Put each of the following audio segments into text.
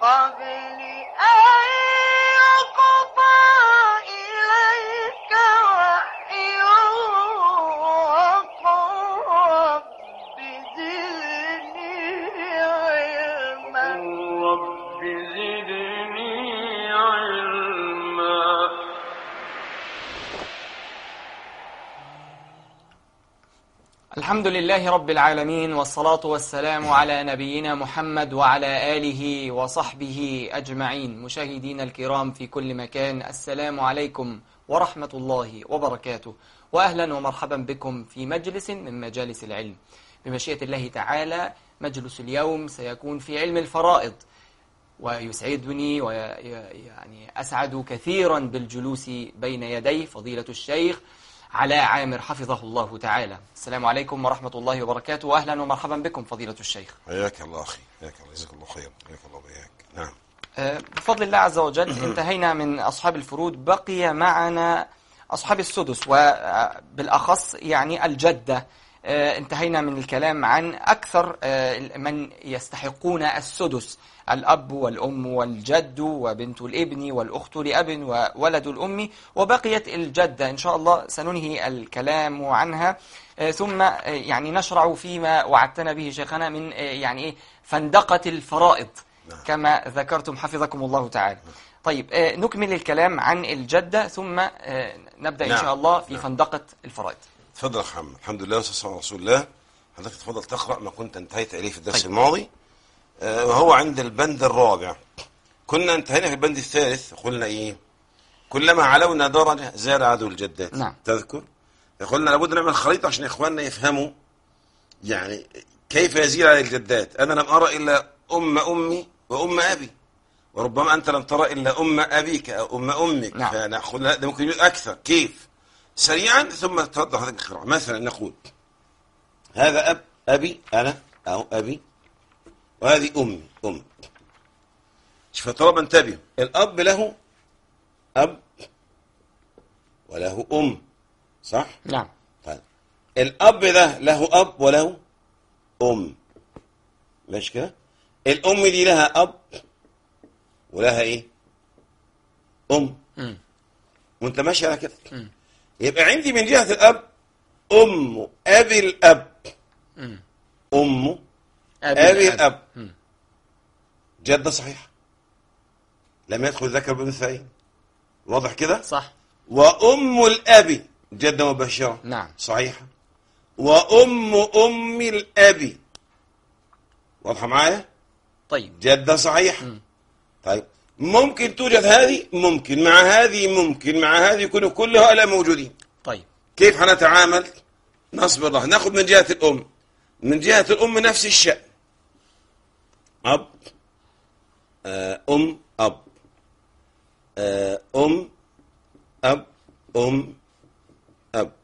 قبل أن يقضى إليك وحيه وقل رب زدني علما رب زدني علما الحمد لله رب العالمين والصلاة والسلام على نبينا محمد وعلى آله وصحبه أجمعين مشاهدين الكرام في كل مكان السلام عليكم ورحمة الله وبركاته وأهلا ومرحبا بكم في مجلس من مجالس العلم بمشيئة الله تعالى مجلس اليوم سيكون في علم الفرائض ويسعدني ويعني أسعد كثيرا بالجلوس بين يدي فضيلة الشيخ علاء عامر حفظه الله تعالى السلام عليكم ورحمة الله وبركاته وأهلا ومرحبا بكم فضيلة الشيخ حياك الله اخي حياك الله جزاك الله خير حياك الله وياك نعم آه، بفضل الله عز وجل انتهينا من أصحاب الفروض بقي معنا أصحاب السدس وبالأخص يعني الجدة آه، انتهينا من الكلام عن أكثر آه، من يستحقون السدس الأب والأم والجد وبنت الابن والأخت لأب وولد الأم وبقيت الجدة إن شاء الله سننهي الكلام عنها آه، ثم آه، يعني نشرع فيما وعدتنا به شيخنا من آه، يعني إيه فندقة الفرائض كما ذكرتم حفظكم الله تعالى طيب آه، نكمل الكلام عن الجدة ثم آه، نبدأ إن نعم. شاء الله في نعم. فندقة الفرائض تفضل يا محمد الحمد لله والصلاه والسلام على رسول الله حضرتك تفضل تقرا ما كنت انتهيت اليه في الدرس طيب. الماضي آه، وهو عند البند الرابع كنا انتهينا في البند الثالث قلنا ايه كلما علونا درجه زاد عدد الجدات نعم. تذكر قلنا لابد نعمل خريطه عشان اخواننا يفهموا يعني كيف يزيد على الجدات انا لم ارى الا ام امي وام ابي وربما انت لم ترى الا ام ابيك او ام امك نعم. فنقول لا ده ممكن يكون اكثر كيف سريعا ثم تفضل حضرتك القراءه مثلا نقول هذا اب ابي انا او ابي وهذه امي ام شوف طالما انتبه الاب له اب وله ام صح نعم طيب الاب ده له اب وله ام ماشي كده الام دي لها اب ولها ايه ام مم. وانت ماشي على كده مم. يبقى عندي من جهه الاب ام ابي الاب مم. ام أبي, ابي الأب. الاب مم. جده صحيحه لم يدخل ذكر بمثلين واضح كده صح وام الاب جده مبشره نعم صحيحه وام ام الاب واضحه معايا طيب جده صحيحه مم. طيب ممكن توجد هذه ممكن مع هذه ممكن مع هذه يكونوا كل هؤلاء موجودين طيب كيف هنتعامل نصبر الله ناخذ من جهة الأم من جهة الأم نفس الشأن أب آه، أم أب آه، أم أب أم أب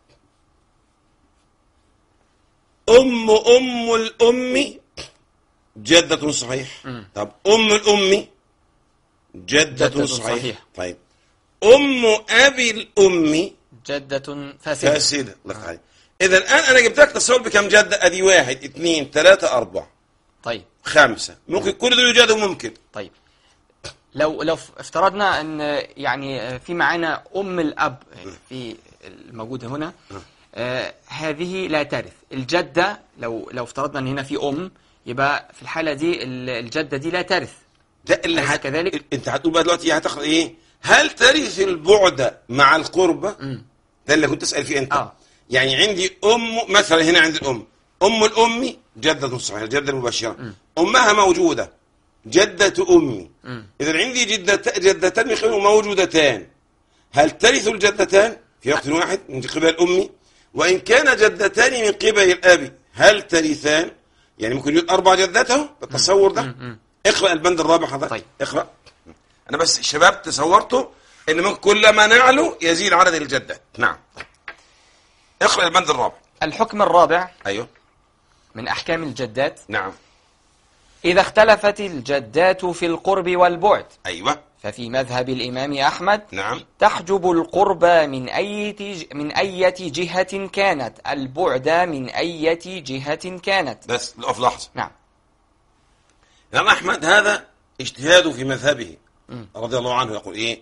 أم أم الأم جدة صحيح مم. طب أم الأم جدة, جدة صحيح. صحيح. طيب أم أبي الأم جدة فاسدة فاسدة الله يخليك إذا الآن أنا جبت لك تصور بكم جدة أدي واحد اثنين ثلاثة أربعة طيب خمسة ممكن كل دول يوجدوا ممكن طيب لو لو افترضنا ان يعني في معانا ام الاب في الموجود هنا آه هذه لا ترث الجده لو لو افترضنا ان هنا في ام يبقى في الحاله دي ال- الجده دي لا ترث ده اللي أليس هت... كذلك؟ أنت هتقول بقى دلوقتي هتاخد إيه هل ترث البعد مع القربة مم. ده اللي كنت تسأل فيه أنت آه. يعني عندي أم مثلا هنا عند الأم أم الأم جدة صحيحة الجدة المبشرة أمها موجودة جدة أمي مم. إذا عندي جدت... جدتان يخلوا موجودتان هل ترث الجدتان في وقت واحد من قبل الأم وإن كان جدتان من قبل الأب هل ترثان يعني ممكن يكون أربع جدات أهو بالتصور ده مم. اقرأ البند الرابع حضرتك طيب. اقرأ أنا بس شباب تصورتوا إن ممكن كلما نعلو يزيد عدد الجدات نعم اقرأ البند الرابع الحكم الرابع أيوه من احكام الجدات نعم اذا اختلفت الجدات في القرب والبعد أيوه ففي مذهب الامام احمد نعم تحجب القرب من أي من أية جهة كانت البعد من أية جهة كانت بس نقف لحظة نعم الإمام أحمد هذا اجتهاده في مذهبه رضي الله عنه يقول ايه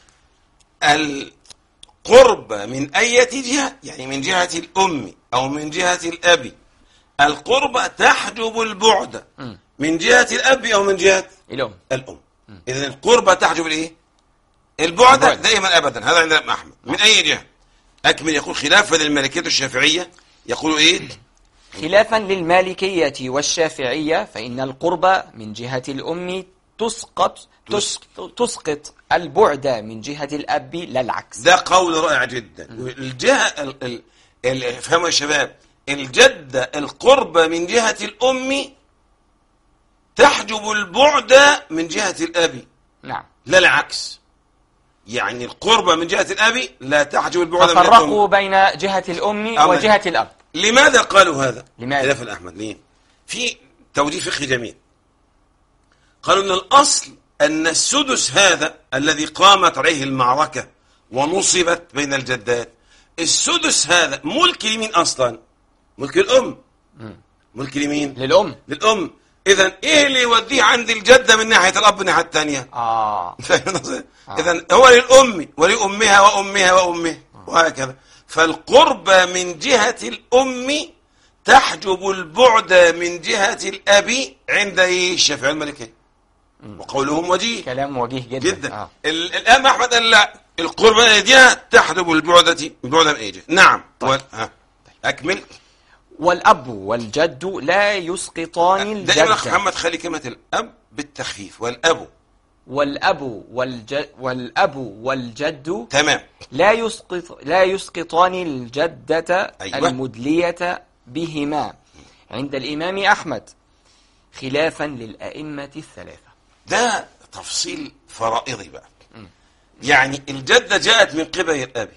القرب من أية جهة يعني من جهة الأم أو من جهة الأب القرب تحجب البعد مم. من جهة الأب أو من جهة الأم الأم إذا القربة تحجب الإيه؟ البعد البعد. دائما أبدا هذا عند الإمام أحمد من أي جهة؟ أكمل يقول خلافا للمالكية الشافعية يقول إيه؟ خلافا للمالكية والشافعية فإن القرب من جهة الأم تسقط تس- تسقط البعد من جهة الأب لا العكس ده قول رائع جدا الجهة ال... ال... ال... افهموا يا شباب الجدة القربة من جهة الأم تحجب البعد من جهة الأب نعم لا العكس يعني القربة من جهة الأب لا تحجب البعد من ففرقوا الأم بين جهة الأم أما- وجهة الأب لماذا قالوا هذا؟ لماذا؟ خلاف الأحمد ليه؟ في توجيه فقهي جميل قالوا أن الأصل أن السدس هذا الذي قامت عليه المعركة ونصبت بين الجدات السدس هذا ملك لمين أصلا؟ ملك الأم ملك لمين؟ للأم للأم إذا إيه اللي يوديه عند الجدة من ناحية الأب من الناحية الثانية؟ آه إذا هو للأم ولأمها وأمها وأمه وهكذا فالقربة من جهة الأم تحجب البعد من جهة الأب عند إيه؟ الشافعي المالكي وقولهم وجيه كلام وجيه جدا جدا آه. ال- الآن أحمد قال لا القربة من جهة تحجب البعد البعد من أي جهة نعم طيب. ها. أكمل والأب والجد لا يسقطان دائما أخ الجد محمد خلي كلمة الأب بالتخفيف والأب والأب والجد والأب والجد تمام لا يسقط لا يسقطان الجدة أيوة. المدلية بهما عند الإمام أحمد خلافا للأئمة الثلاثة ده تفصيل فرائضي بقى يعني الجدة جاءت من قبل الأب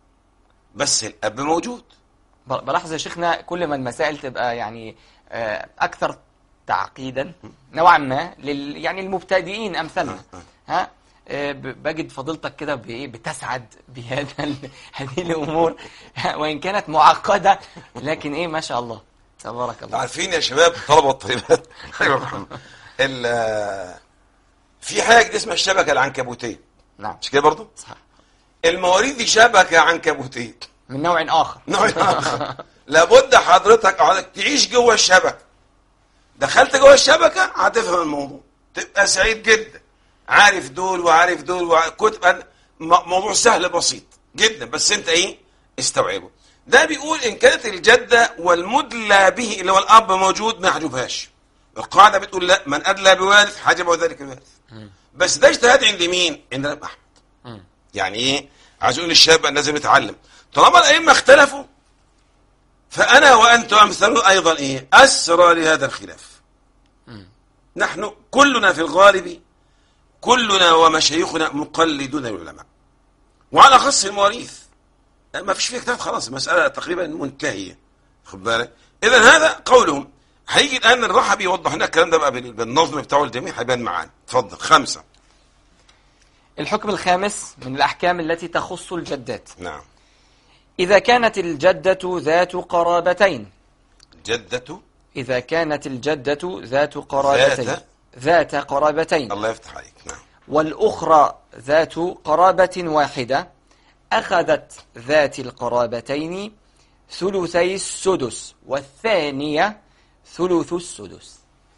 بس الأب موجود ب- بلاحظ يا شيخنا كل ما المسائل تبقى يعني آه، أكثر تعقيدا نوعا ما لل يعني المبتدئين أمثالنا ها آه، ب- بجد فضيلتك كده بإيه بتسعد بهذا ال- هذه الأمور وإن كانت معقدة لكن إيه ما شاء الله تبارك الله عارفين يا شباب طلبة الطالبات أيوة يا محمد ال- في حاجة كده اسمها الشبكة العنكبوتية نعم مش كده برضه؟ صح المواريث دي شبكة عنكبوتية من نوع آخر نوع آخر لابد حضرتك حضرتك تعيش جوه الشبكة دخلت جوه الشبكة هتفهم الموضوع تبقى سعيد جدا عارف دول وعارف دول وكتب موضوع سهل بسيط جدا بس انت ايه استوعبه ده بيقول ان كانت الجدة والمدلى به اللي هو الاب موجود ما يحجبهاش القاعدة بتقول لا من ادلى بوارث حجبه ذلك الوارث بس ده اجتهاد عند مين؟ عند الامام احمد مم. يعني ايه عايز اقول للشاب ان لازم يتعلم طالما الائمه اختلفوا فانا وانت وامثالنا ايضا ايه اسرى لهذا الخلاف نحن كلنا في الغالب كلنا ومشايخنا مقلدون للعلماء وعلى خص المواريث ما فيش فيه اختلاف خلاص المساله تقريبا منتهيه خد بالك اذا هذا قولهم هيجي الان الرحبي يوضح لنا الكلام ده بقى بال- بالنظم بتاعه الجميع هيبان معانا اتفضل خمسه الحكم الخامس من الأحكام التي تخص الجدات نعم إذا كانت الجدة ذات قرابتين جدة إذا كانت الجدة ذات قرابتين ذات؟ ذات قرابتين الله يفتح عليك نعم والأخرى ذات قرابة واحدة أخذت ذات القرابتين ثلثي السدس والثانية ثلث السدس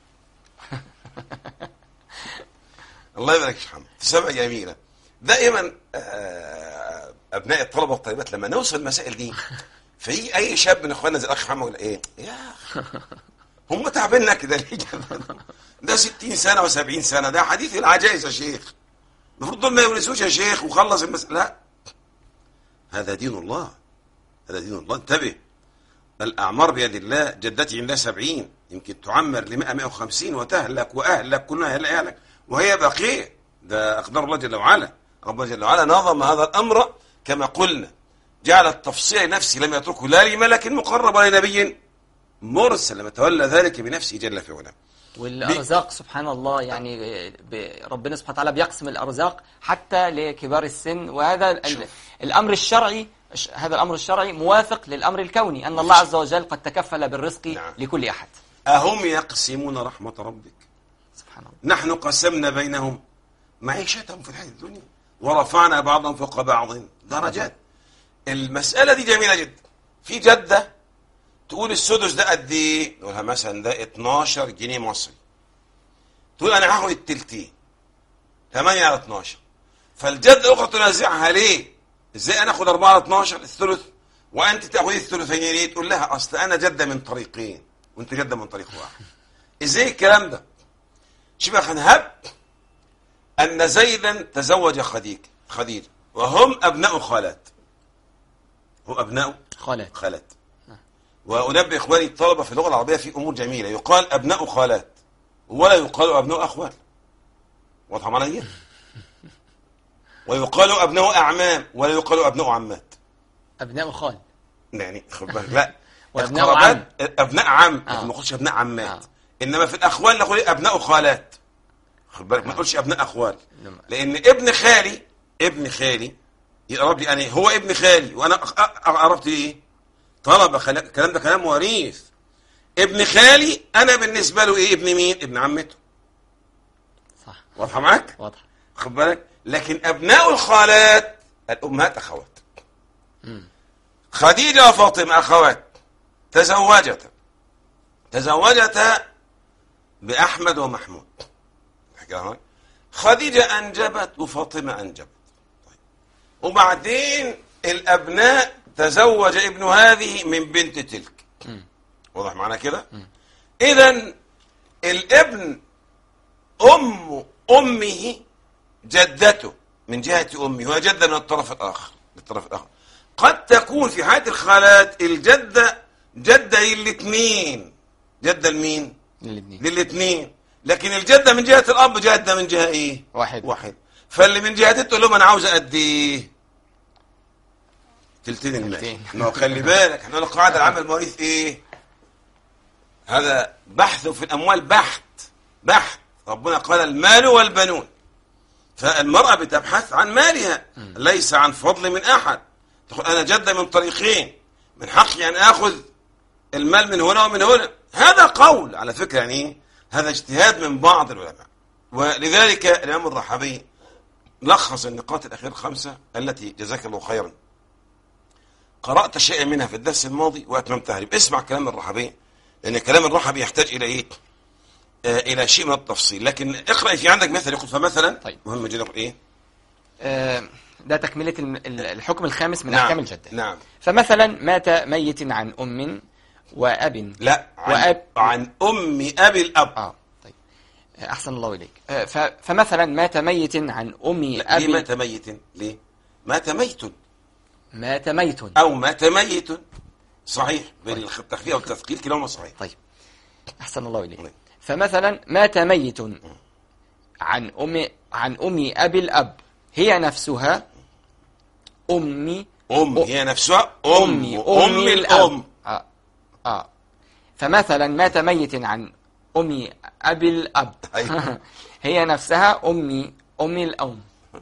الله يبارك فيك يا محمد سبع جميلة دائما آه، أبناء الطلبة والطالبات لما نوصل المسائل دي فيجي أي شاب من إخواننا زي الأخ محمد يقول إيه يا أخي هم تعبنا كده ليه كده؟ ده 60 سنة و70 سنة ده حديث العجائز يا شيخ المفروض دول ما يونسوش يا شيخ وخلص المسألة لا هذا دين الله هذا دين الله انتبه الأعمار بيد الله جدتي عندها سبعين يمكن تعمر لمئة مئة وخمسين وتهلك وأهلك كلها أهل أهلك وهي بقية ده أقدار الله جل وعلا ربنا جل وعلا نظم هذا الأمر كما قلنا جعل التفصيل نفسه لم يتركه لا لملك مقرب ولا نبي مرسل لما تولى ذلك بنفسه جل في علاه والأرزاق سبحان الله يعني ب- ربنا سبحانه وتعالى بيقسم الأرزاق حتى لكبار السن وهذا ال- شوف. الأمر الشرعي ش- هذا الأمر الشرعي موافق للأمر الكوني أن الله عز وجل قد تكفل بالرزق نعم. لكل أحد أهم يقسمون رحمة ربك سبحان الله نحن قسمنا بينهم معيشتهم في الحياة الدنيا ورفعنا بعضهم فوق بعض درجات المسألة دي جميلة جدا في جدة تقول السدس ده قد ايه؟ نقولها مثلا ده 12 جنيه مصري تقول انا هاخد التلتين 8 على 12 فالجدة الأخرى تنازعها ليه؟ ازاي انا اخد 4 على 12 الثلث وانت تاخذي الثلثين ليه؟ تقول لها اصل انا جدة من طريقين وانت جدة من طريق واحد ازاي الكلام ده؟ شوف يا أخي، هب ان زيدا تزوج خديجة خديجة وهم ابناء خالات هم ابناء خالات خالات وأنبه إخواني الطلبة في اللغة العربية في أمور جميلة يقال أبناء خالات ولا يقال أبناء أخوال واضحة معنا دي؟ ويقال أبناء أعمام ولا يقال أبناء عمات ابناء خال يعني خد بالك لا وأبناء القرابات أبناء عم آه. ما نقولش أبناء عمات آه. إنما في الأخوال نقول إيه؟ أبناء خالات خد بالك ما نقولش أبناء أخوال نعم. لأن ابن خالي ابن خالي يقرب لي أنا هو ابن خالي وأنا أق- أق- قربت إيه؟ طلبة خلا- الكلام ده كلام وريث ابن خالي أنا بالنسبة له إيه ابن مين؟ ابن عمته صح واضحة معاك؟ واضح خد بالك لكن أبناء الخالات الأمهات أخوات خديجة وفاطمة أخوات تزوجتا تزوجتا بأحمد ومحمود حكي لها. خديجة أنجبت وفاطمة أنجبت طيب. وبعدين الأبناء تزوج ابن هذه من بنت تلك واضح معنا كده إذا الابن أم أمه جدته من جهة أمه وهي جدة من الطرف الآخر من الطرف الآخر قد تكون في حالة الخالات الجدة جدة للاثنين جدة لمين؟ للاثنين للاثنين لكن الجدة من جهة الأب جدة من جهة إيه؟ واحد واحد فاللي من جهته تقول لهم أنا عاوز قد إيه؟ تلتين المال تلتين. ما هو خلي بالك احنا قلنا القاعدة العامة المواريث إيه؟ هذا بحث في الأموال بحث بحث ربنا قال المال والبنون فالمرأة بتبحث عن مالها ليس عن فضل من أحد تقول أنا جدة من طريقين من حقي أن آخذ المال من هنا ومن هنا هذا قول على فكرة يعني إيه؟ هذا اجتهاد من بعض العلماء ولذلك الإمام الرحبي لخص النقاط الأخيرة الخمسة التي جزاك الله خيرا قرأت شيئا منها في الدرس الماضي وأتممتها لي اسمع كلام الرحبي لأن كلام الرحبي يحتاج إلى إيه آه إلى شيء من التفصيل لكن اقرأ في عندك مثل يقول فمثلا طيب. مهم جدا يقول إيه آه، ده تكملة الم- ال- الحكم الخامس من نعم. أحكام الجدة نعم فمثلا مات ميت عن أم وأب لا عن, وأب عن أم أبي الأب آه طيب آه، أحسن الله إليك آه، ف- فمثلا مات ميت عن أم لا، ليه أبي مات ميت ليه مات ميت مات ميت أو مات ميت صحيح بين التخفيف والتثقيل كلاهما صحيح طيب أحسن الله إليك نعم. فمثلا مات ميت عن أم عن أم أبي الأب هي نفسها أمي أم أم- هي نفسها أم أمي أم أمي الأم آه. آه. فمثلا مات ميت عن أمي أبي الأب أيوة. هي نفسها أمي أمي الأم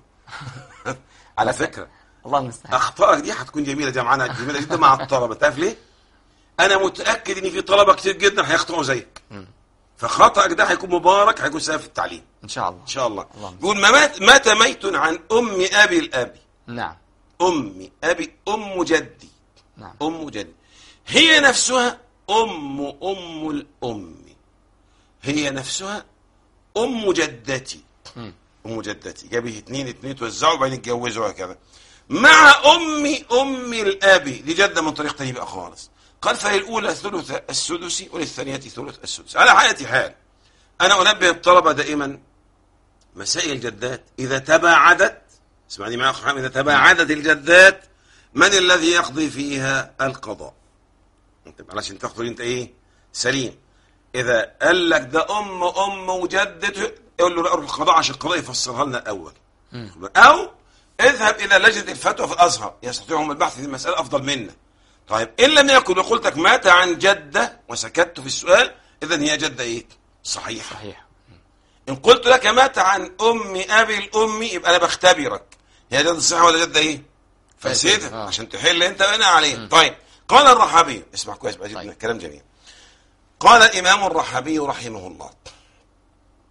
على فكرة الله المستعان أخطائك دي هتكون جميلة جمعنا جميلة جدا مع الطلبة تعرف ليه؟ أنا متأكد إن في طلبة كتير جدا هيخطئوا زيك فخطأك ده هيكون مبارك هيكون سبب في التعليم إن شاء الله إن شاء الله اللهم يقول ما مات مات ميت عن أم أبي الأبي نعم أم أبي أم جدي نعم أم جدي هي نفسها أم أم الأم هي نفسها أم جدتي مم. أم جدتي جابه اتنين اتنين توزعوا وبعدين يتجوزوا وهكذا مع أمي أم الأبي دي جدة من طريق تاني بقى خالص قال فهي الأولى ثلث السدس وللثانية ثلث السدس على حالة حال أنا أنبه الطلبة دائما مسائل الجدات إذا تباعدت اسمعني معي يا أخ حامد، إذا تباعدت الجدات من الذي يقضي فيها القضاء انت علشان تقضي انت ايه سليم اذا قال لك ده ام ام وجدته يقول له لا روح القضاء عشان القضاء يفسرها لنا الاول او اذهب الى لجنه الفتوى في الازهر يستطيعهم البحث في المساله افضل منا طيب ان لم يكن وقلت لك مات عن جده وسكت في السؤال اذا هي جده ايه صحيحه صحيح ان قلت لك مات عن ام ابي الام يبقى انا بختبرك هي جده صحيحه ولا جده ايه فاسدة، فاسده آه. عشان تحل انت وانا عليه طيب قال الرحابي اسمع كويس بقى جدا طيب. كلام جميل قال الامام الرحابي رحمه الله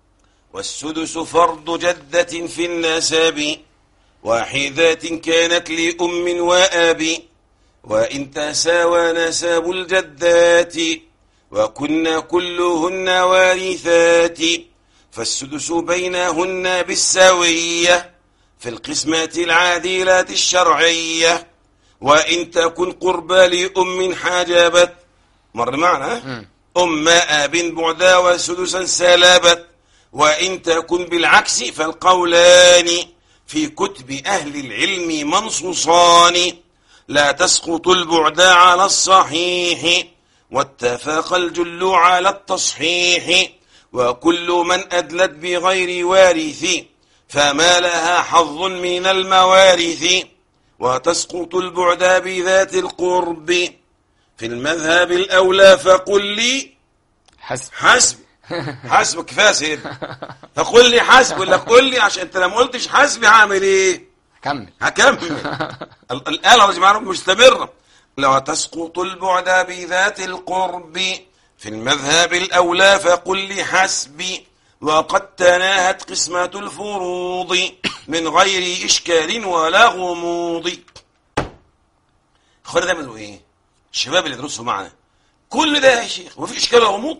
والسدس فرض جدة في النسب واحدات كانت لأم وأب وإن تساوى نسب الجدات وكن كلهن وارثات فالسدس بينهن بالسوية في القسمة العادلة الشرعية وإن تكن قربى لأم حجبت مر معنا أم أب بعدا وسدسا سلبت وإن تكن بالعكس فالقولان في كتب أهل العلم منصوصان لا تسقط البعد على الصحيح واتفق الجل على التصحيح وكل من أدلت بغير وارث فما لها حظ من الموارث وتسقط البعد بذات القرب في المذهب الأولى فقل لي حسب حسب حسب كفايه سيدنا فقل لي حسب ولا قل لي عشان انت لما قلتش حسبي هعمل ايه كمل هكمل ال- الآلة يا جماعة مستمرة لو تسقط البعد بذات القرب في المذهب الأولى فقل لي حسبي وقد تناهت قسمة الفروض من غير إشكال ولا غموض اخوانا دايما يقولوا ايه الشباب اللي يدرسوا معنا كل ده يا شيخ وفي إشكال ولا غموض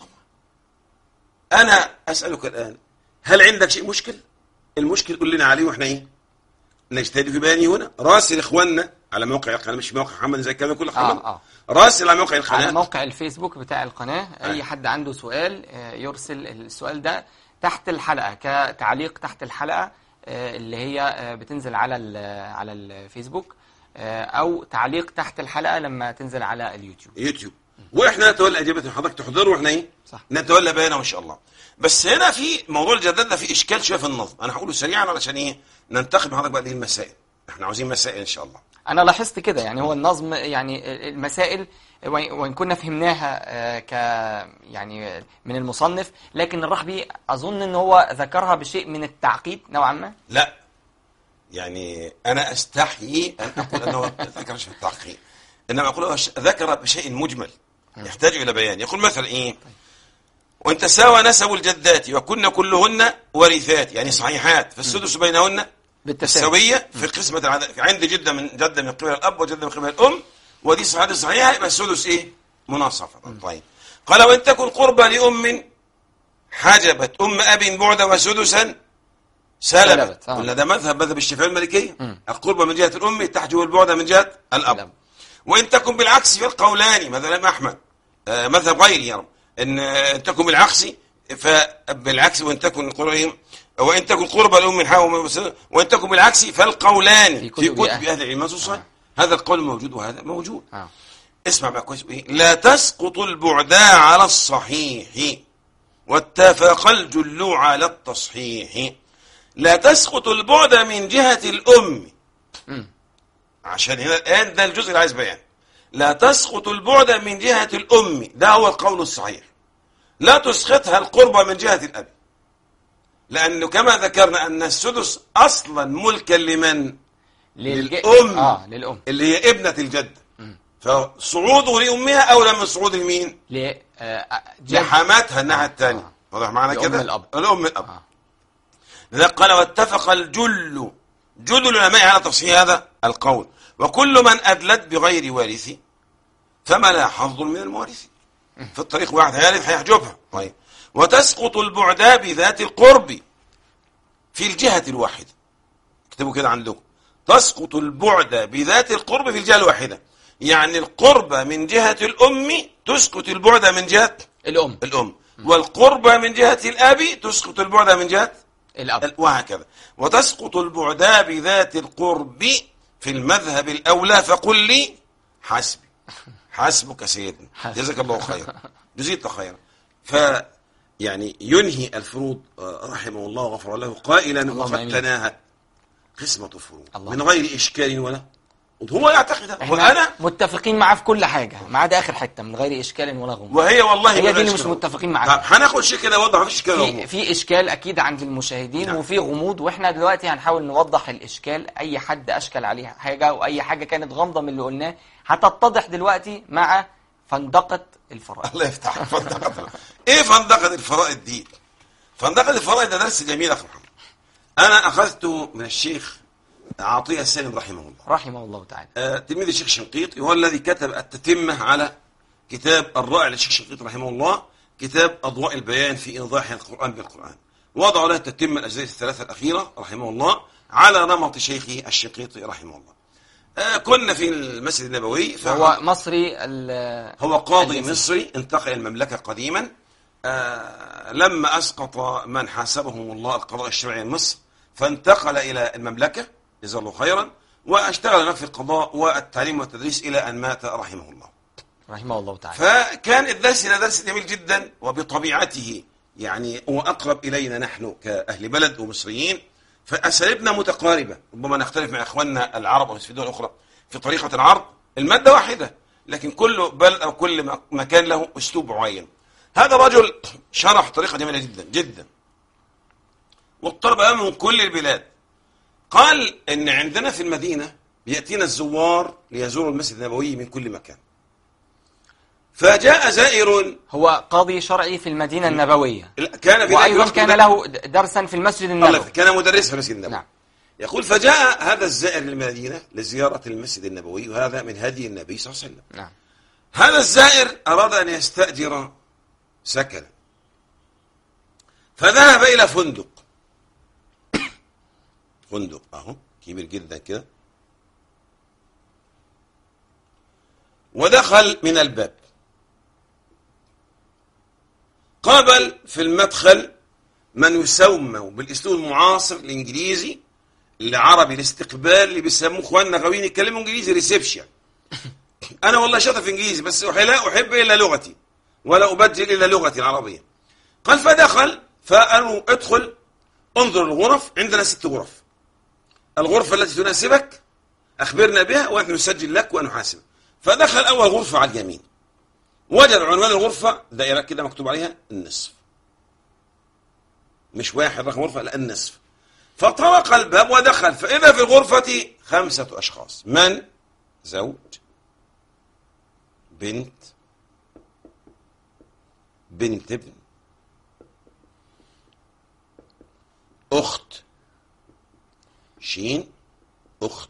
أنا أسألك الآن هل عندك شيء مشكل المشكل قول لنا عليه واحنا ايه نجتهد في بيانه هنا راسل اخواننا على موقع القناه مش موقع محمد زي الكلام كله آه، محمد آه. راسل على موقع على القناه موقع الفيسبوك بتاع القناة أي آه. حد عنده سؤال آه، يرسل السؤال ده تحت الحلقة كتعليق تحت الحلقة آه، اللي هي آه، بتنزل على ال- على الفيسبوك آه، أو تعليق تحت الحلقة لما تنزل على اليوتيوب يوتيوب واحنا نتولى اجابه حضرتك تحضره واحنا ايه صح. نتولى بيانه ان شاء الله بس هنا في موضوع الجداد ده في اشكال شويه في النظم انا هقوله سريعا علشان ايه ننتقل مع حضرتك بقى هذه المسائل احنا عاوزين مسائل ان شاء الله أنا لاحظت كده يعني هو النظم يعني المسائل وإن وإن كنا فهمناها آه، ك يعني من المصنف لكن الرحبي أظن إن هو ذكرها بشيء من التعقيد نوعا ما لا يعني انا استحيي ان اقول انه ذكر في التحقيق انما اقول هو ش- ذكر بشيء مجمل يحتاج الى بيان يقول مثلا ايه وان تساوى نسب الجدات وكن كلهن ورثات يعني صحيحات فالسدس بينهن بالتساوي السويه في قسمه العدد في عندي جده من جده من قبل الاب وجده من قبل الام ودي صحيحه صحيحه يبقى السدس ايه مناصفه طيب قال وان تكن قربى لام حجبت ام اب بعد وسدسا سلبت سلبت، آه. قلنا ده مذهب مذهب الشافعيه المالكيه القربى من جهه الام تحجب البعد من جهه الاب الأب. وان تكن بالعكس في القولان مذهب الامام احمد آه، مذهب غيري يا رب ان آه، تكن بالعكس فبالعكس وان تكن قربى وان تكن قربى الام من حاول وان تكن بالعكس فالقولان في في كتب كتب, أهل. اهل العلم منصوصة هذا القول موجود وهذا موجود آه. اسمع بقى كويس ايه لا تسقط البعدا على الصحيح واتفق الجل على التصحيح لا تسقط البعد من جهة الأم مم. عشان هنا الآن ده الجزء اللي عايز بيان لا تسقط البعد من جهة الأم ده هو القول الصحيح لا تسقطها القربة من جهة الأب لأنه كما ذكرنا أن السدس أصلا ملكا لمن للج... للأم. اه للأم اللي هي ابنة الجد فصعوده لأمها أولى من صعود المين ل آه، جد. لحماتها الناحية الثانية آه. واضح معنا لأم كده الأب. الأم الأب آه. لذلك قال واتفق الجل جل العلماء على تفصيل هذا القول وكل من أدلت بغير وارث فما لا حظ من الموارث في الطريق واحد هيرث هيحجبها طيب وتسقط البعداء بذات القرب في الجهة الواحدة اكتبوا كده عندكم تسقط البعد بذات القرب في الجهة الواحدة يعني القرب من جهة الأم تسقط البعد من جهة الأم الأم والقرب من جهة الأب تسقط البعد من جهة الأب وهكذا وتسقط البعداء بذات القرب في المذهب الأولى فقل لي حسبي حسبك سيدنا حسبك. جزاك الله خيرا جزيت خيرا ف يعني ينهي الفروض آه، رحمه الله وغفر له قائلا اللهم وقد آمين. تناهت قسمة الفروض الله. من غير إشكال ولا هو يعتقد هذا. احنا وأنا متفقين معاه في كل حاجة ما عدا آخر حتة من غير إشكال ولا غموض وهي والله هي من دي غير اللي مش إشكال. متفقين طب معاها هناخد شيء كده وضح مفيش إشكال ولا في غموض. في اشكال اكيد عند المشاهدين نعم. وفي غموض واحنا دلوقتي هنحاول نوضح الاشكال اي حد اشكل عليه حاجه او اي حاجه كانت غامضه من اللي قلناه هتتضح دلوقتي مع فندقه الفرائض الله يفتح فندقة ايه فندقة الفرائض دي فانتقد الفرائض ده درس جميل يا اخي محمد انا اخذته من الشيخ عطيه السالم رحمه الله رحمه الله تعالى آه، تلميذ الشيخ شنقيطي هو الذي كتب التتمة على كتاب الرائع للشيخ شنقيطي رحمه الله كتاب أضواء البيان في إيضاح القرآن بالقرآن وضع له التتمة الأجزاء الثلاثة الأخيرة رحمه الله على نمط شيخه الشنقيطي رحمه الله آه، كنا في المسجد النبوي فهو هو مصري ال- هو قاضي الجنسي. مصري انتقل المملكة قديما آه، لما أسقط من حاسبهم الله القضاء الشرعي مصر فانتقل إلى المملكة جزاه الله خيرا واشتغل هناك في القضاء والتعليم والتدريس إلى أن مات رحمه الله رحمه الله تعالى فكان الدرس ده درس جميل جدا وبطبيعته يعني هو أقرب إلينا نحن كأهل بلد ومصريين فأساليبنا متقاربة ربما نختلف مع إخواننا العرب أو في الدول الأخرى في طريقة العرض المادة واحدة لكن كل بلد أو كل م- مكان له أسلوب معين هذا الرجل شرح طريقة جميلة جدا جدا والطلبة من كل البلاد قال إن عندنا في المدينة بيأتينا الزوار ليزوروا المسجد النبوي من كل مكان فجاء زائر هو قاضي شرعي في المدينة النبوية كان في ذلك وأيضا الوقت كان مد- له د- درسا في المسجد الله النبوي يفتح. كان مدرس في المسجد النبوي نعم يقول فجاء هذا الزائر للمدينة لزيارة المسجد النبوي وهذا من هدي النبي صلى الله عليه وسلم نعم هذا الزائر أراد أن يستأجر سكنا فذهب إلى فندق فندق أهو كبير جدا كده ودخل من الباب قابل في المدخل من يسمى بالاسلوب المعاصر الانجليزي العربي الاستقبال اللي بيسموه اخواننا غاويين يتكلموا انجليزي ريسبشن انا والله شاطر في انجليزي بس لا احب الا لغتي ولا ابجل الا لغتي العربيه قال فدخل فقالوا ادخل انظر الغرف عندنا ست غرف الغرفه التي تناسبك اخبرنا بها ونحن نسجل لك ونحاسبك فدخل اول غرفه على اليمين وجد عنوان الغرفه دائره كده مكتوب عليها النصف مش واحد رقم غرفه لا النصف فطرق الباب ودخل فاذا في الغرفه خمسه اشخاص من زوج بنت بنت ابن أخت شين أخت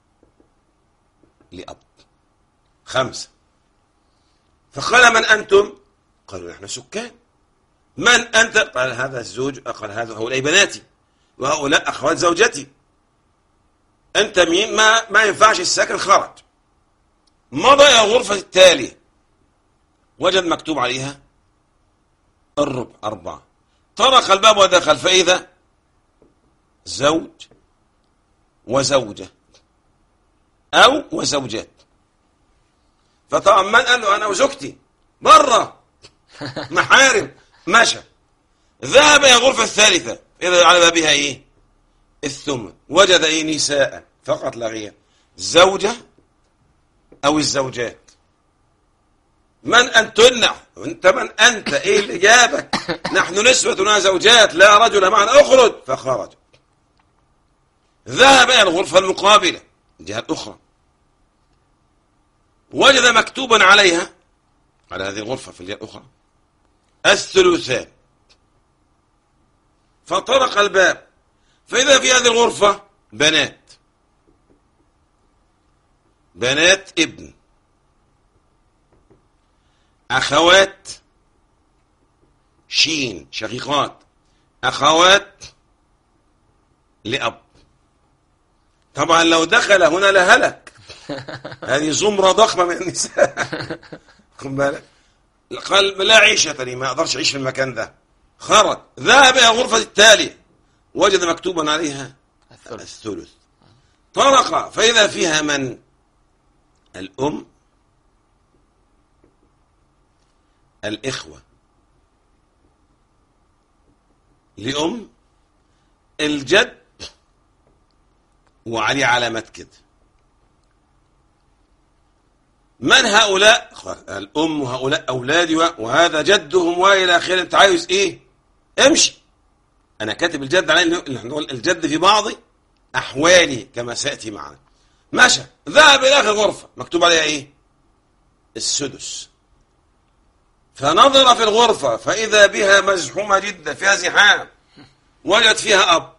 لأب خمسة فقال من أنتم قالوا نحن سكان من أنت قال هذا الزوج قال هذا هؤلاء بناتي وهؤلاء أخوات زوجتي أنت مين ما ما ينفعش السكن خرج مضى إلى الغرفة التالية وجد مكتوب عليها الربع أربعة طرق الباب ودخل فإذا زوج وزوجة أو وزوجات فطبعا من قال له أنا وزوجتي بره محارم مشى ذهب إلى الغرفة الثالثة إذا على بابها إيه الثمن وجد إيه نساء فقط لا غير زوجة أو الزوجات من أنتن أنت من أنت إيه اللي جابك نحن نسوة زوجات لا رجل معنا أخرج فخرج ذهب إلى الغرفة المقابلة الجهة الأخرى وجد مكتوبا عليها على هذه الغرفة في الجهة الأخرى الثلثان فطرق الباب فإذا في هذه الغرفة بنات بنات ابن أخوات شين شقيقات أخوات لأب طبعا لو دخل هنا لهلك هذه زمرة ضخمة من النساء خد بالك قال لا عيشة لي ما أقدرش أعيش في المكان ده خرج ذهب إلى الغرفة التالية وجد مكتوبا عليها الثلث الثلث طرق فإذا فيها من الأم الإخوة لأم الجد وعليه علامات كده من هؤلاء الأم وهؤلاء أولادي وهذا جدهم وإلى آخره أنت عايز إيه امشي أنا كاتب الجد عليه اللي احنا نقول الجد في بعض أحواله كما سيأتي معنا مشى ذهب إلى آخر غرفة مكتوب عليها إيه السدس فنظر في الغرفة فإذا بها مزحومة جدا فيها زحام وجد فيها أب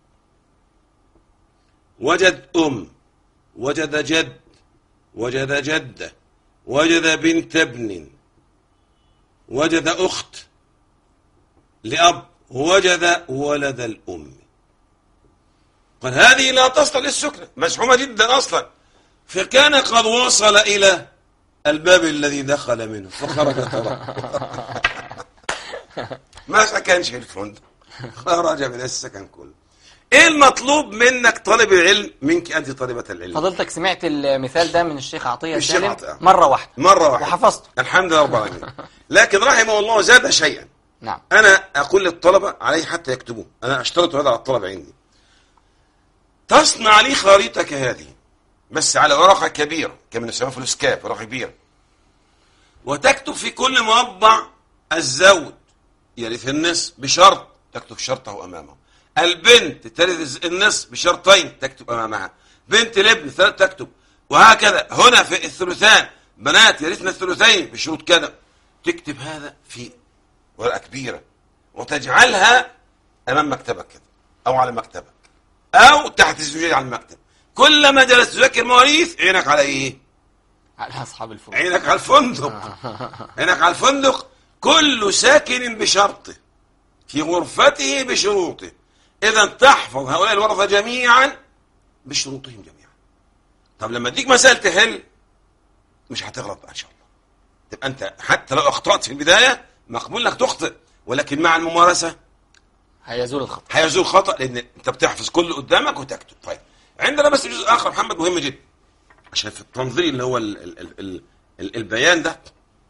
وجد أم وجد جد وجد جدة وجد بنت ابن وجد أخت لأب وجد ولد الأم قال هذه لا تصل للسكنة مزحومة جدا أصلا فكان قد وصل إلى الباب الذي دخل منه فخرج ترى ما سكنش في الفندق خرج من السكن كله ايه المطلوب منك طالب العلم منك انت طالبة العلم فضلتك سمعت المثال ده من الشيخ عطية الشيخ سالم عطية. مرة واحدة مرة واحدة وحفظته الحمد لله رب العالمين لكن رحمه الله زاد شيئا نعم انا اقول للطلبة عليه حتى يكتبوه انا اشترط هذا على الطلبة عندي تصنع لي خريطة كهذه بس على ورقة كبيرة كما نسميها في الاسكاب ورقة كبيرة وتكتب في كل مربع الزوج يرث النصف بشرط تكتب شرطه امامه البنت ترث النصف بشرطين تكتب امامها بنت الابن ثلاث تكتب وهكذا هنا في الثلثان بنات يرثن الثلثين بشروط كذا تكتب هذا في ورقة كبيرة وتجعلها أمام مكتبك كده أو على مكتبك أو تحت الزجاج على المكتب كلما جلست تذاكر مواريث عينك على إيه؟ على أصحاب الفروض عينك على الفندق عينك على الفندق كل ساكن بشرطه في غرفته بشروطه إذا تحفظ هؤلاء الورثة جميعا بشروطهم جميعا طب لما تديك مسألة تحل مش هتغلط بقى إن شاء الله تبقى أنت حتى لو أخطأت في البداية مقبول انك تخطئ ولكن مع الممارسة هيزول الخطأ هيزول خطأ لأن أنت بتحفظ كل قدامك وتكتب طيب عندنا بس جزء آخر محمد مهم جدا عشان في التنظير اللي هو ال ال ال ال ال البيان ده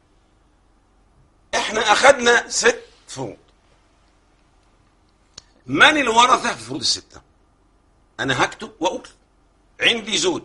احنا أخذنا ست فروض من الورثة في فروض الستة أنا هكتب وأقول عندي زوج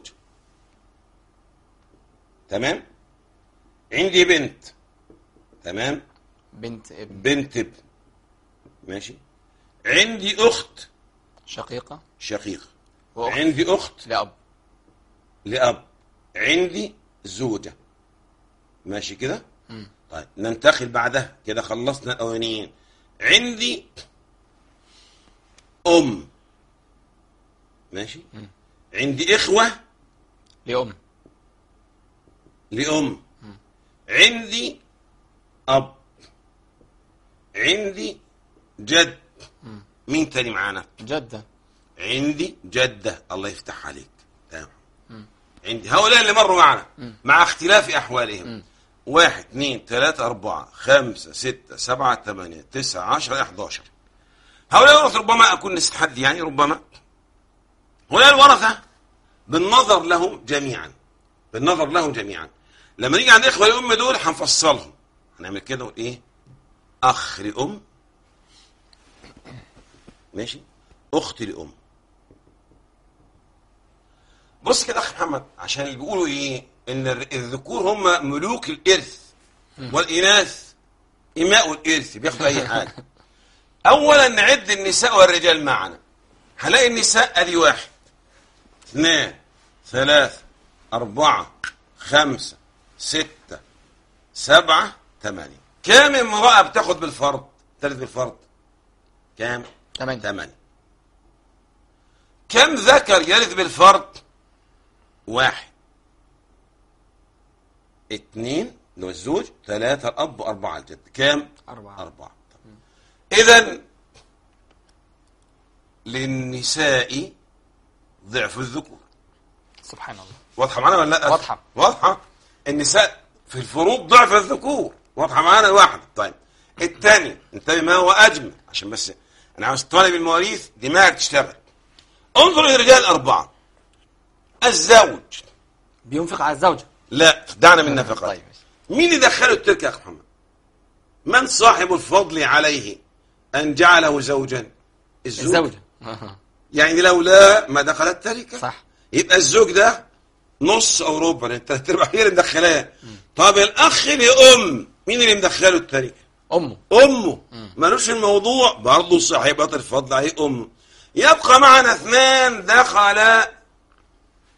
تمام عندي بنت تمام بنت ابن بنت ابن ماشي عندي أخت شقيقة شقيقة وأخت عندي أخت لأب لأب عندي زوجة ماشي كده طيب ننتقل بعدها كده خلصنا الأولانيين عندي أم ماشي عندي إخوة لأم لأم عندي أب عندي جد مين تاني معانا جدة عندي جدة الله يفتح عليك تمام عندي هؤلاء اللي مروا معنا مع اختلاف أحوالهم واحد اثنين ثلاثة أربعة خمسة ستة سبعة ثمانية تسعة عشرة أحداشر هؤلاء الورثة ربما أكون نستحد يعني ربما هؤلاء الورثة بالنظر لهم جميعا بالنظر لهم جميعا لما نيجي عند إخوة الأم دول هنفصلهم هنعمل كده ونقول إيه أخ لأم ماشي أخت لأم بص كده أخ محمد عشان اللي بيقولوا إيه إن الر- الذكور هم ملوك الإرث والإناث إماء الإرث بياخدوا أي حاجة أولا نعد النساء والرجال معنا هلاقي النساء أدي واحد اثنان ثلاثة أربعة خمسة ستة سبعة ثمانية كام امرأة بتاخد بالفرض ترث بالفرض كام ثمانية ثمانية كم ذكر يرث بالفرض واحد اثنين اللي هو الزوج ثلاثة الأب وأربعة الجد كام أربعة أربعة إذا للنساء ضعف الذكور سبحان الله واضحة معانا ولا لا؟ واضحة. واضحة النساء في الفروض ضعف الذكور واضحة معانا واحد طيب الثاني انتبه ما هو أجمل عشان بس أنا عاوز طالب المواريث دماغك تشتغل انظر للرجال أربعة الزوج بينفق على الزوجة لا دعنا من نفقات طيب مين اللي دخله التركة يا أخ محمد من صاحب الفضل عليه أن جعله زوجا الزوج الزوجة يعني لولا ما دخل التركة صح يبقى الزوج ده نص او ربع لان التلات ارباع هي اللي مدخلاه طب الاخ لام مين اللي مدخله التركه؟ أمه امه ملوش الموضوع برضه صاحبة الفضل عليه امه يبقى معنا اثنان دخل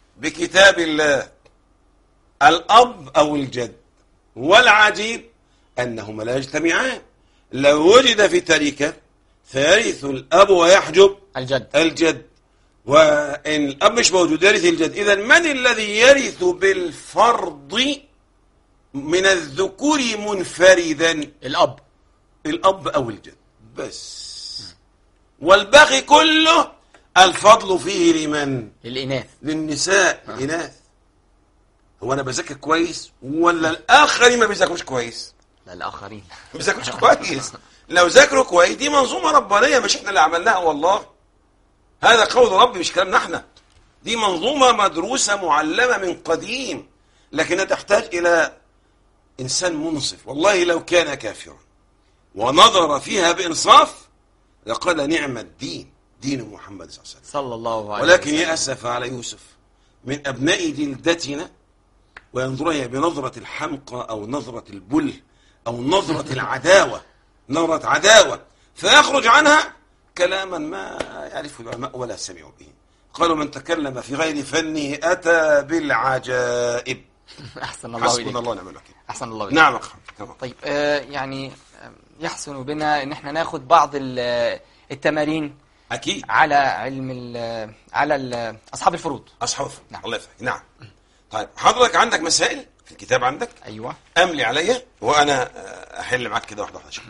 بكتاب الله الاب او الجد والعجيب أنهما لا يجتمعان لو وجد في تركة فيرث الأب ويحجب الجد الجد وإن الأب مش موجود يرث الجد إذا من الذي يرث بالفرض من الذكور منفردا الأب الأب أو الجد بس والباقي كله الفضل فيه لمن الإناث للنساء الإناث هو أنا بذاكر كويس ولا الآخرين ما بيذاكروش كويس لا الآخرين ما بيذاكروش كويس لو ذاكروا كويس دي منظومة ربانية مش احنا اللي عملناها والله هذا قول ربي مش كلامنا احنا دي منظومة مدروسة معلمة من قديم لكنها تحتاج إلى إنسان منصف والله لو كان كافرا ونظر فيها بإنصاف لقال نعم الدين دين محمد صلى الله عليه وسلم صلى الله عليه ولكن وسلم. يأسف على يوسف من أبناء جلدتنا وينظر إليها بنظرة الحمقى أو نظرة البل أو نظرة العداوة نظرة عداوة فيخرج عنها كلاما ما يعرفه العلماء ولا سمعوا به قالوا من تكلم في غير فنه أتى بالعجائب أحسن الله إليك حسبنا الله ونعم الوكيل أحسن الله إليك نعم أخي تمام. طيب آه يعني آه، يحسن بنا ان احنا ناخد بعض ال- التمارين أكيد على علم ال على ال اصحاب الفروض أصحاب نعم. الله يفتح نعم طيب حضرتك عندك مسائل في الكتاب عندك ايوه أملي عليا وأنا آه، أحل معاك كده واحدة واحدة عشان.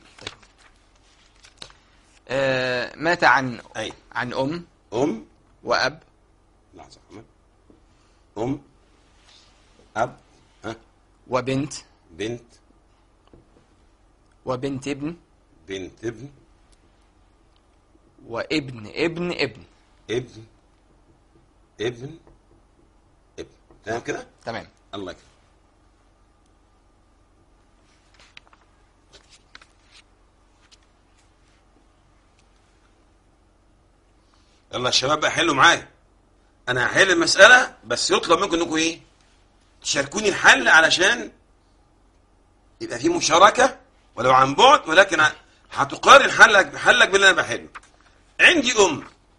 آه مات عن أي عن ام أم واب لحظة يا محمد. أم أب ها وبنت بنت وبنت ابن بنت ابن وابن ابن ابن ابن ابن ابن تمام كده تمام الله يكرمك يلا يا شباب بقى حلوا معايا انا هحل المساله بس يطلب منكم انكم ايه تشاركوني الحل علشان يبقى في مشاركه ولو عن بعد ولكن هتقارن حلك حلك باللي انا بحله عندي ام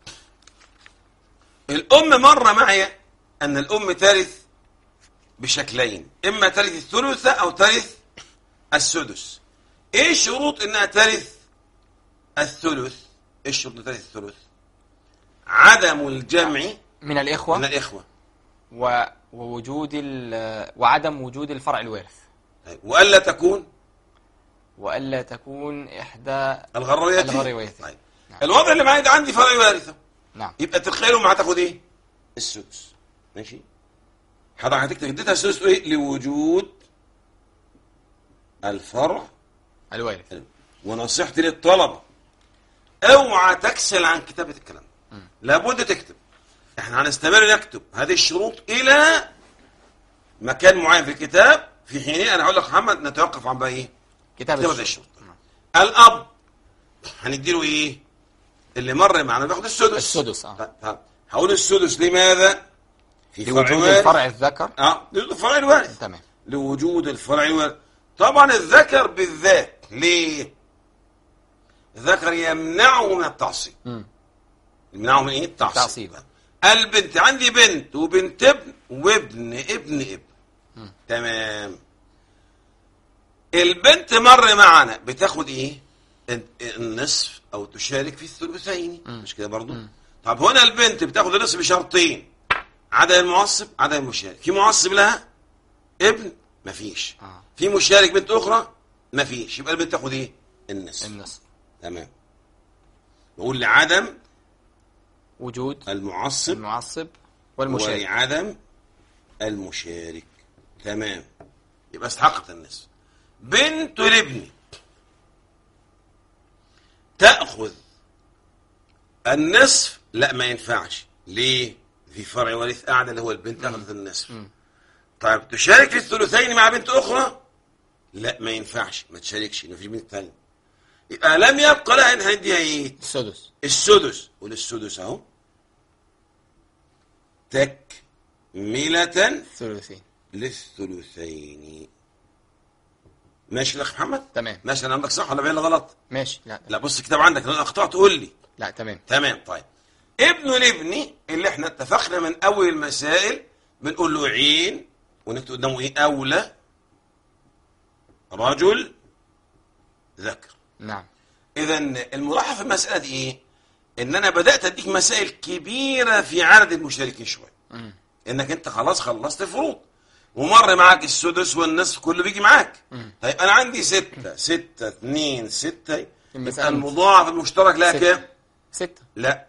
الام مره معي ان الام ترث بشكلين اما ترث الثلث او ترث السدس ايه شروط انها ترث الثلث ايه شروط انها ترث الثلث عدم الجمع من الاخوه من الاخوه و ووجود ال- وعدم وجود الفرع الوارث والا تكون والا تكون احدى الغرويات الغرويات. طيب. نعم. الوضع اللي معايا ده عندي فرع وارثه نعم يبقى تخيلوا معاه تاخد ايه السدس ماشي حضرتك هتكتب اديتها السدس ايه لوجود الفرع الوارث ونصيحتي للطلبة اوعى تكسل عن كتابة الكلام ده. لابد تكتب احنا هنستمر نكتب هذه الشروط الى مكان معين في الكتاب في حين انا هقول لك محمد نتوقف عن بقى ايه كتاب كتابة الشروط. الشروط الاب هنديله ايه اللي مر معنا بياخد السدس السدس اه طيب، طيب. هقول السدس لماذا في فرع لوجود وارث. الفرع الذكر اه لوجود الفرع الوارث تمام لوجود الفرع الوارث طبعا الذكر بالذات ليه الذكر يمنعه من التعصيب مم. يمنعه من ايه التعصيب التعصيب. البنت عندي بنت وبنت ابن وابن ابن ابن تمام البنت مر معنا بتاخد ايه ال- النصف او تشارك في الثلثين مش كده برضو طب هنا البنت بتاخد النصف بشرطين عدم المعصب عدم المشارك في معصب لها ابن مفيش آه. في مشارك بنت اخرى مفيش يبقى البنت تاخد ايه النصف النصف تمام نقول لعدم وجود المعصب المعصب والمشارك ولعدم المشارك تمام يبقى استحقت النصف بنت الابن تأخذ النصف لا ما ينفعش ليه في فرع ورث أعلى اللي هو البنت أخذت النصف طيب تشارك في الثلثين مع بنت أخرى لا ما ينفعش ما تشاركش ما فيش بنت ثانيه يبقى لم يبقى لها ان هنديها ايه السدس السدس وللسدس اهو تكملة ثلثين للثلثين ماشي الاخ محمد تمام ماشي انا عندك صح ولا بعيد غلط ماشي لا لا بص الكتاب عندك لو أنا اخطات قول لي لا تمام تمام طيب ابن الابن اللي احنا اتفقنا من اول المسائل بنقول له عين ونكتب قدامه ايه اولى رجل ذكر نعم اذا الملاحظ في المساله دي ايه ان انا بدات اديك مسائل كبيره في عدد المشتركين شويه مم. انك انت خلاص خلصت فروض ومر معاك السدس والنصف كله بيجي معاك طيب انا عندي ستة ستة اثنين ستة يبقى المسألة المضاعف المشترك لها ستة. كام؟ ستة لا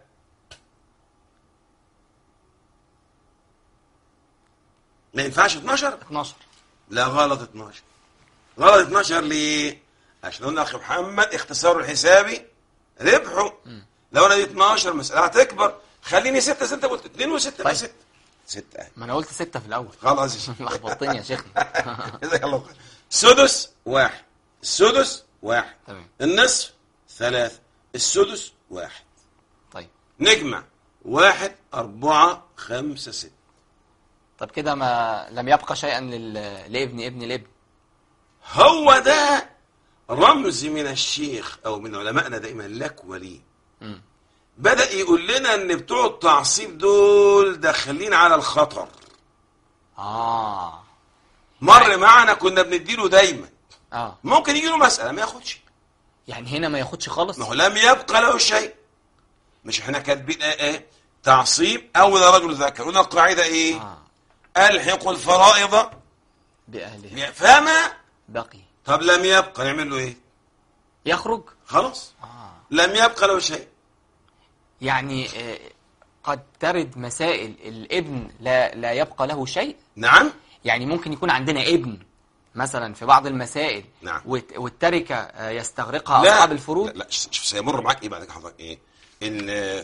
ما ينفعش 12 12 لا غلط 12 غلط 12 ليه عشان قلنا اخي محمد اختصار الحسابي ربحه لو انا دي 12 المساله هتكبر خليني 6 6 قلت 2 و6 طيب. بقى 6 6 اهي ما انا قلت ستة في الأول خلاص لخبطتني يا شيخنا جزاك الله خير سدس واحد السدس واحد تمام. النصف ثلاثة السدس واحد طيب نجمع واحد أربعة خمسة ستة طب كده ما لم يبقى شيئا لل... لابن ابن الابن هو ده رمز من الشيخ أو من علمائنا دائما لك ولي مم. بدأ يقول لنا إن بتوع التعصيب دول داخلين على الخطر اه مر معنا كنا بنديله دايما اه ممكن يجي له مسألة ما ياخدش يعني هنا ما ياخدش خالص ما هو لم يبقى له شيء مش احنا كاتبين ايه ايه تعصيب اول رجل ذكر قلنا القاعده ايه اه الحق الفرائض بأهله فما بقي طب لم يبقى نعمل له ايه يخرج خلاص اه لم يبقى له شيء يعني آه، قد ترد مسائل الابن لا لا يبقى له شيء نعم يعني ممكن يكون عندنا ابن مثلا في بعض المسائل نعم. والت- والتركة آه، يستغرقها أصحاب الفروض لا, لا شوف سيمر معاك ايه بعد كده حضرتك ايه ان آه،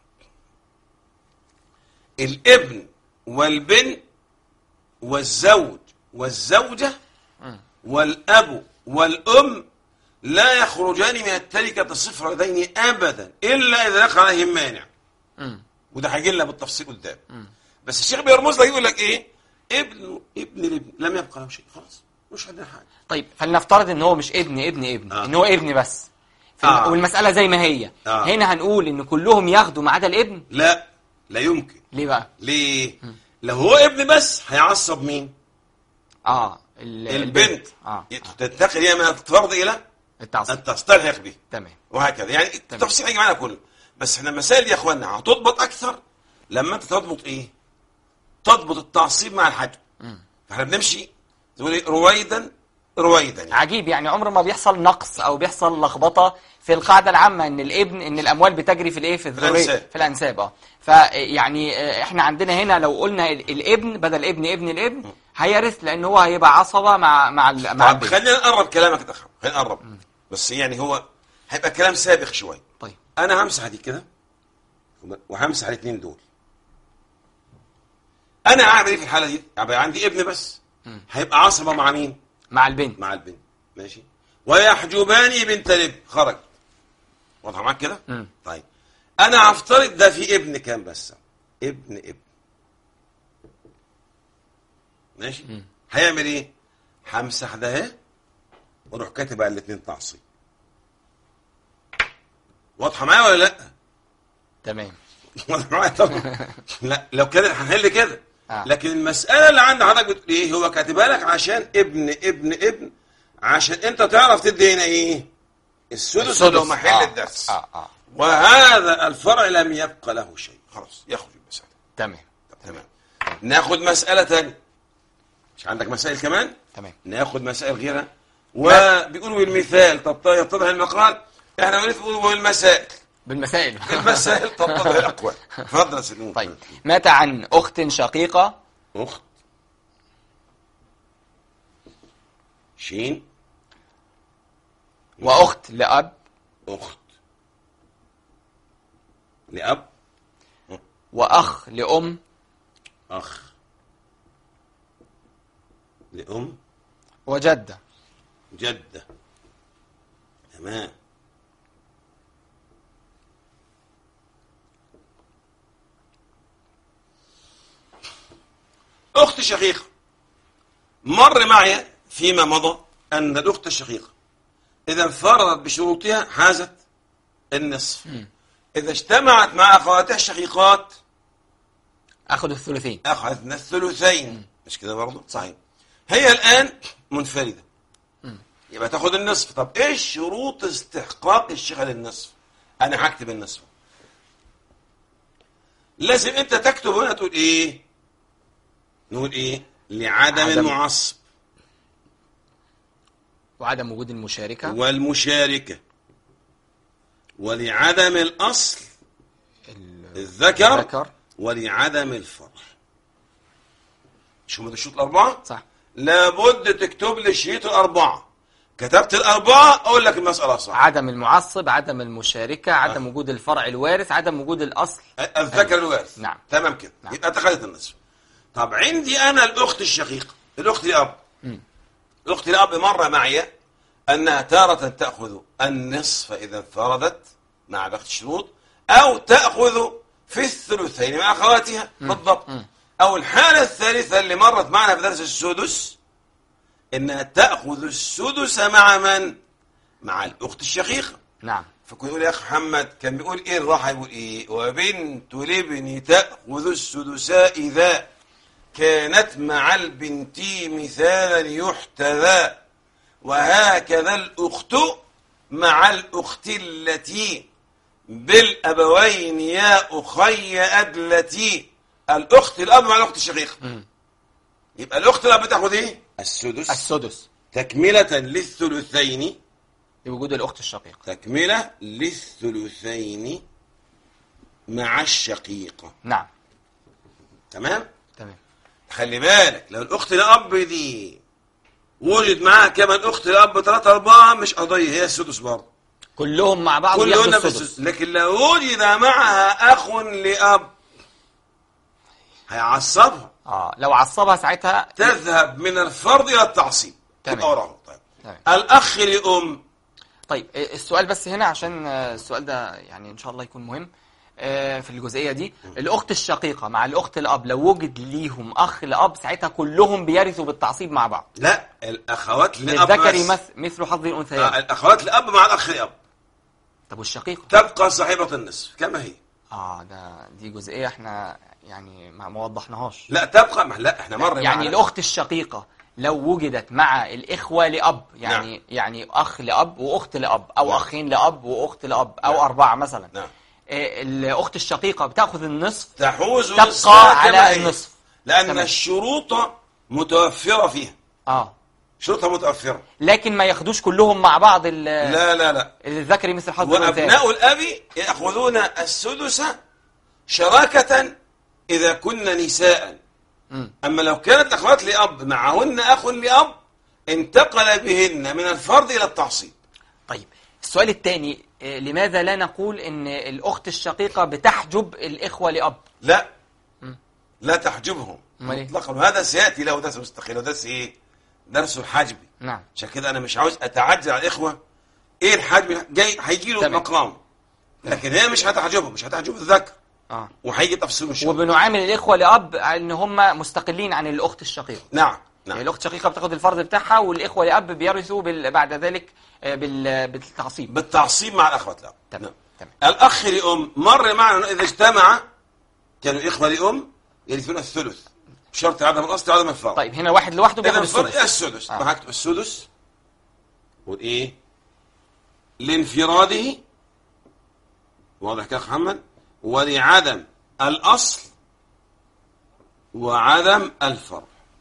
الابن والبن والزوج والزوجة والأب والأم لا يخرجان من التركة الصفر لدين أبدا إلا إذا دخل عليهم مانع مم. وده هيجي لنا بالتفصيل قدام بس الشيخ بيرمز لك يقول لك إيه ابن ابن الابن لم يبقى له شيء خلاص مش عندنا حاجة طيب فلنفترض ان هو مش ابن ابن ابن آه. ان هو ابن بس في آه. والمسألة زي ما هي آه. هنا هنقول ان كلهم ياخدوا ما عدا الابن لا لا يمكن ليه بقى ليه لو هو ابن بس هيعصب مين اه ال- البنت اه تنتقل هي من الفرض إلى التعصيب أن تستلحق به تمام وهكذا يعني التفصيل هيجي معانا كله بس احنا المسائل دي يا اخوانا هتضبط اكثر لما انت تضبط ايه تضبط التعصيب مع الحجم فاحنا بنمشي تقول ايه رويدا رويدا يعني. عجيب يعني عمر ما بيحصل نقص او بيحصل لخبطه في القاعده العامه ان الابن ان الاموال بتجري في الايه في الذريه الأنساب. في الانساب اه فيعني آه، احنا عندنا هنا لو قلنا ال- الابن بدل ابن ابن الابن هيرث لان هو هيبقى عصبه مع مع ال- مع طب البنت خلينا نقرب كلامك يا اخي خلينا نقرب بس يعني هو هيبقى كلام سابق شويه طيب انا همسح دي كده وهمسح الاثنين دول انا هعمل ايه في الحاله دي هيبقى عندي ابن بس هيبقى عصبه مع مين مع البنت مع البنت ماشي ويحجبان بنت الابن خرج واضح معاك كده مم. طيب انا هفترض ده في ابن كام بس ابن ابن ماشي هيعمل ايه همسح ده اهي واروح كاتب على الاثنين تعصيب واضحه معايا ولا لا تمام واضحه معايا طبعا لا لو كده هنحل كده آه. لكن المساله اللي عند حضرتك بتقول ايه هو كاتبها لك عشان ابن ابن ابن عشان انت تعرف تدي هنا ايه السدس اللي هو محل آه. الدرس اه اه وهذا الفرع لم يبقى له شيء خلاص يخرج المسألة تمام طب تمام ناخد مسألة تانية مش عندك مسائل كمان تمام ناخد مسائل غيرها وبيقولوا بالمثال طب يتضح المقال احنا بنقول بالمسائل بالمسائل المسائل تتضح الأقوال اتفضل يا سيدي نور. طيب مات عن اخت شقيقه أخت شين واخت لاب أخت لأب واخ لام أخ لأم وجده جدة تمام أخت شقيقة مر معي فيما مضى أن الأخت الشقيقة إذا انفردت بشروطها حازت النصف إذا اجتمعت مع أخواتها الشقيقات اخذ الثلثين أخذنا الثلثين مش كده برضه صحيح هي الآن منفردة يبقى تاخد النصف طب ايه شروط استحقاق الشيخة للنصف انا هكتب النصف لازم انت تكتب هنا تقول ايه نقول ايه لعدم عدم. المعصب وعدم وجود المشاركة والمشاركة ولعدم الأصل ال- الذكر الذكر ولعدم الفرع شو هم الشروط الأربعة؟ صح لابد تكتب لي الشريط الأربعة كتبت الأربعة أقول لك المسألة صح عدم المعصب عدم المشاركة عدم وجود الفرع الوارث عدم وجود الأصل الذكر الوارث نعم. تمام كده نعم. يبقى أنت خدت النصف طب عندي أنا الأخت الشقيقة الأخت الأب مم. الأخت الأب مر معي أنها تارة تأخذ النصف إذا انفردت مع باقي الشروط أو تأخذ في الثلثين مع أخواتها بالضبط مم. أو الحالة الثالثة اللي مرت معنا في درس السدس إنها تأخذ السدس مع من؟ مع الأخت الشقيقة نعم فكنت يقول يا أخ محمد كان بيقول إيه الراحة يقول إيه وبنت الابن تأخذ السدساء إذا كانت مع البنت مثالا يحتذى وهكذا الأخت مع الأخت التي بالأبوين يا أخي أدلتي الأخت الأب مع الأخت الشقيقة مم. يبقى الأخت الأب بتاخد إيه؟ السدس السدس تكملة للثلثين لوجود الأخت الشقيقة تكملة للثلثين مع الشقيقة نعم تمام؟ تمام خلي بالك لو الأخت الأب دي وجد معاها كمان أخت الأب ثلاثة أربعة مش قضية هي السدس برضه كلهم مع بعض كل ياخدوا هنا السدس بالسدس لكن لو وجد معها أخ لأب هيعصبها اه لو عصبها ساعتها تذهب من الفرض إلى التعصيب تمام. تبقى وراه طيب تمام. الأخ لأم طيب آه، السؤال بس هنا عشان آه، السؤال ده يعني ان شاء الله يكون مهم آه، في الجزئيه دي الاخت الشقيقه مع الاخت الاب لو وجد ليهم اخ لاب ساعتها كلهم بيرثوا بالتعصيب مع بعض لا الأخوات لأب للذكر بس. مث- مثل حظ الانثيين آه، الأخوات لأب مع الأخ لأب طب والشقيقه تبقى صاحبة النصف كما هي اه ده دي جزئيه احنا يعني ما ما وضحناهاش لا تبقى ما لا احنا مر يعني معنا. الاخت الشقيقه لو وجدت مع الاخوه لاب يعني نعم. يعني اخ لاب واخت لاب او نعم. اخين لاب واخت لاب او نعم. اربعه مثلا نعم آه، الاخت الشقيقه بتاخذ النصف تحوز تبقى نصفها كما على هي. النصف. لأن تمام. الشروط متوفرة فيها اه شروطها متوفرة لكن ما ياخدوش كلهم مع بعض ال- لا لا لا الذكر مثل حظ الانثيين وأبناء الأب يأخذون السدس شراكة إذا كن نساء مم. أما لو كانت أخوات لأب معهن أخ لأب انتقل بهن من الفرض إلى التعصيب طيب السؤال الثاني لماذا لا نقول ان الاخت الشقيقه بتحجب الاخوه لاب لا مم. لا تحجبهم أمال إيه؟ مطلقا وهذا سيأتي له درس مستقل ودرس إيه درس الحجب نعم عشان كده أنا مش عاوز أتعجل على الإخوة إيه الحجب جاي هيجي له تمام. مقام لكن هي مش هتحجبهم مش هتحجب الذكر اه وهيجي تفصيل الشغل وبنعامل الاخوه لاب ان هم مستقلين عن الاخت الشقيقه نعم يعني نعم الاخت الشقيقه بتاخد الفرض بتاعها والاخوه لاب بيرثوا بال... بعد ذلك آه، بال... بالتعصيب بالتعصيب مع الأخوات لا تمام نعم. تمام الأخ لأم مر معنا أنه إذا اجتمع كانوا إخوة لأم يرثون الثلث بشرط عدم الأصل وعدم الفرض طيب هنا واحد لوحده إذا بياخد الفرق السدس السدس آه. ما هكتب السدس والإيه لانفراده واضح كده يا أخ محمد ولعدم الأصل وعدم الفرع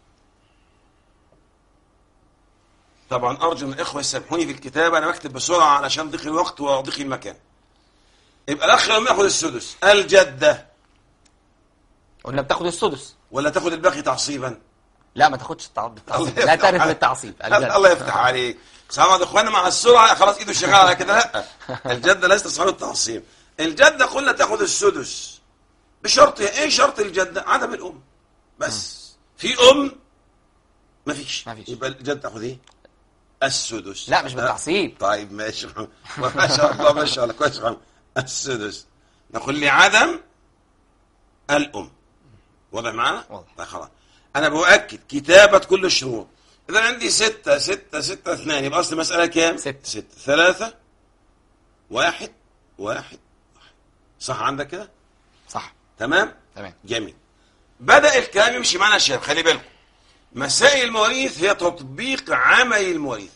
طبعا أرجو من الإخوة يسامحوني في الكتابة أنا بكتب بسرعة علشان ضيق الوقت وضيق المكان يبقى الأخ لما ياخد السدس الجدة قلنا بتاخد السدس ولا تاخد الباقي تعصيبا لا ما تاخدش التع- بالتعصيب الله لا يفتح ترث عليك. بالتعصيب الله الجد. الله يفتح عليك سامع اخوانا مع السرعه خلاص ايده شغاله على كده لا الجده ليست صاحب التعصيب الجده قلنا تاخذ السدس بشرط ايه شرط الجده عدم الام بس في ام ما فيش ما فيش. يبقى الجده تاخذ ايه السدس لا مش بالتعصيب طيب ماشي ما شاء الله ما شاء الله كويس خالص. السدس نقول لعدم الام واضح معنا؟ واضح. طيب خلاص انا بؤكد كتابه كل الشروط اذا عندي ستة ستة ستة اثنان يبقى اصل المسألة كام؟ ستة. ستة ثلاثة واحد واحد واحد صح عندك كده؟ صح تمام؟ تمام جميل بدأ الكلام يمشي معنا يا شباب خلي بالكم مسائل المواريث هي تطبيق عملي المواريث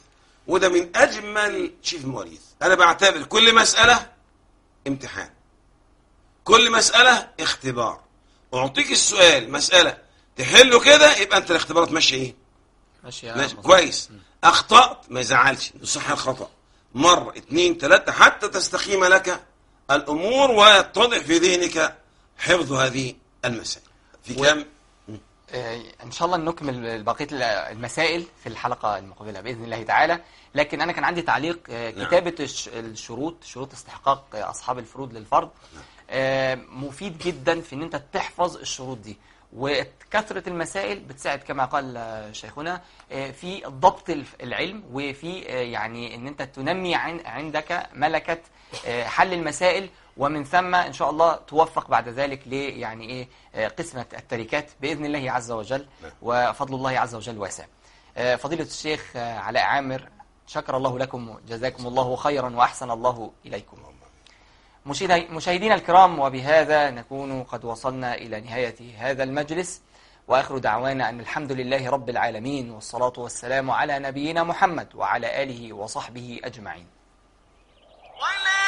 وده من أجمل شيء في المواريث أنا بعتبر كل مسألة امتحان كل مسألة اختبار أعطيك السؤال مسألة تحله كده يبقى أنت الاختبارات ماشية إيه؟ ماشي ماشي كويس أخطأت ما يزعلش صح الخطأ مرة اتنين تلاتة حتى تستقيم لك الأمور ويتضح في ذهنك حفظ هذه المسائل في و- كم آه، ان شاء الله نكمل بقيه المسائل في الحلقه المقبله باذن الله تعالى لكن انا كان عندي تعليق آه، نعم. كتابه الش- الشروط شروط استحقاق آه، اصحاب الفروض للفرض آه، مفيد جدا في ان انت تحفظ الشروط دي وكثره المسائل بتساعد كما قال آه، شيخنا آه، في ضبط الف- العلم وفي آه، يعني ان انت تنمي عن- عندك ملكه آه، حل المسائل ومن ثم ان شاء الله توفق بعد ذلك ل يعني ايه آه، قسمه التركات باذن الله عز وجل نعم. وفضل الله عز وجل واسع. آه، فضيله الشيخ آه، علاء عامر شكر الله لكم جزاكم الله خيرا واحسن الله اليكم. مشاهدي- مشاهدينا الكرام وبهذا نكون قد وصلنا الى نهايه هذا المجلس واخر دعوانا ان الحمد لله رب العالمين والصلاه والسلام على نبينا محمد وعلى اله وصحبه اجمعين. ولا